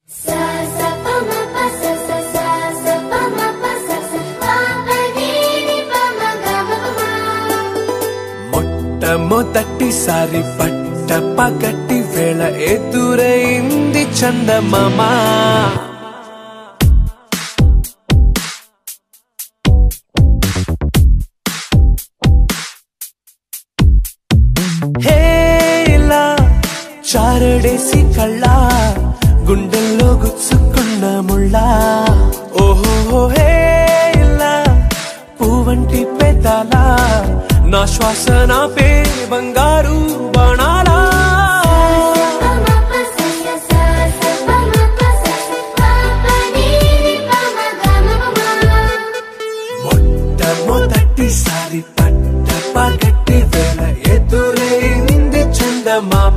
Sa sa pa ma pa sa sa sa sa pa ma pa sa sa pa pa ni ni pa ma ga ma pa ma. మొట్టమొదటిసారి పట్ట పగటి వేళ ఎదురైంది చందమామ హేలా చారడేసి కళ్ళ గుండెల్లో గుచ్చుకున్న ముళ్ళ ఓహో హేలా పువ్వంటి పెదాల నా శ్వాస నా పే బంగారు బాణాలా Pa ma pa sa sa sa sa pa ma pa sa sa pa pa ni ni pa ma ga ma pa ma. మొట్టమొదటిసారి పట్ట పగటి వేళ ఎదురైంది చందమామ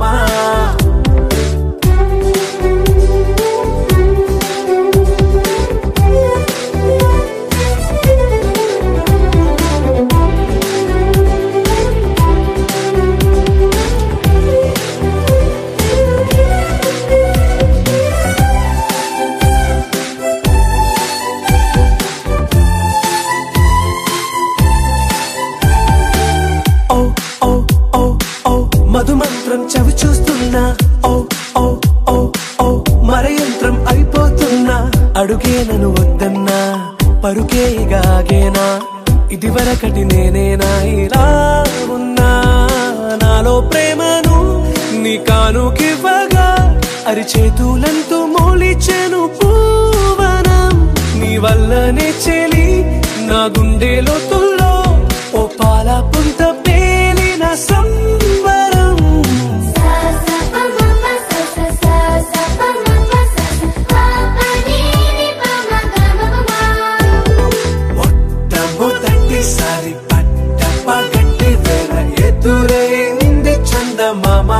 ఓ ఓ ఓ ఓ మధుమంత్రం చవి చూస్తున్నా ఓ ఓ ఓ ఓ మరయంత్రం అయిపోతున్నా అడుగే నన్ను వద్దన్నా పరుకే గాగేనా ఇది వరకటి నేనేనా ఇలా ఉన్నా నాలో ప్రేమను నీ కానుకివ్వగా అరిచేతులంతో మోలిచెను పూవనం నీ వల్లనే చెలి నా గుండెలో తుల్లో ఓ పాల పుంత పేలిన సంబరం Sa sa pa ma pa sa sa sa sa pa ma pa sa sa pa pa ni ni pa ma ga ma pa ma. మొట్టమొదటిసారి పట్ట పగటి వేళ ఎదురైంది చందమామ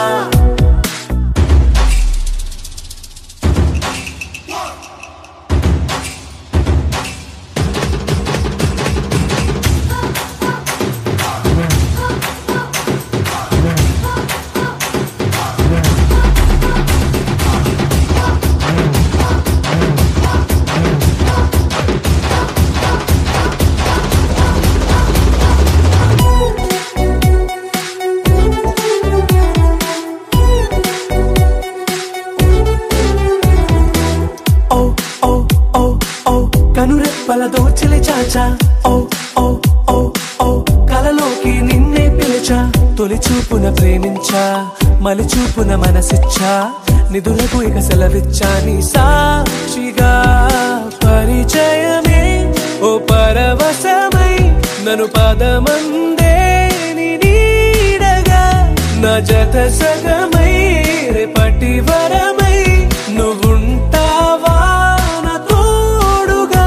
ఓ ఓ ఓ ఓ కనురెప్పల దోచిలి చాచా ఓ ఓ ఓ ఓ కలలోకి నిన్నే పిలిచా తొలి చూపున ప్రేమించా మలి చూపున మనసిచ్చా నిధులకు ఇక సెలవిచ్చా నీ సాక్షిగా పరిచయమే ఓ పరవశమై నన్ను పదమందే నీ నీడగా నా జత సగమై రేపటి వరమై నువ్వుంటావా నా తోడుగా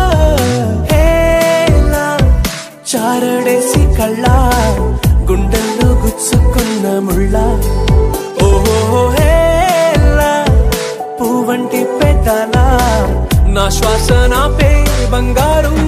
హేలా చారడేసి కళ్ళ గుండెల్లో గుచ్చుకున్న ముళ్ళ ఓహో హేలా పువ్వంటి పెద్దల నా శ్వాస నా పే బంగారు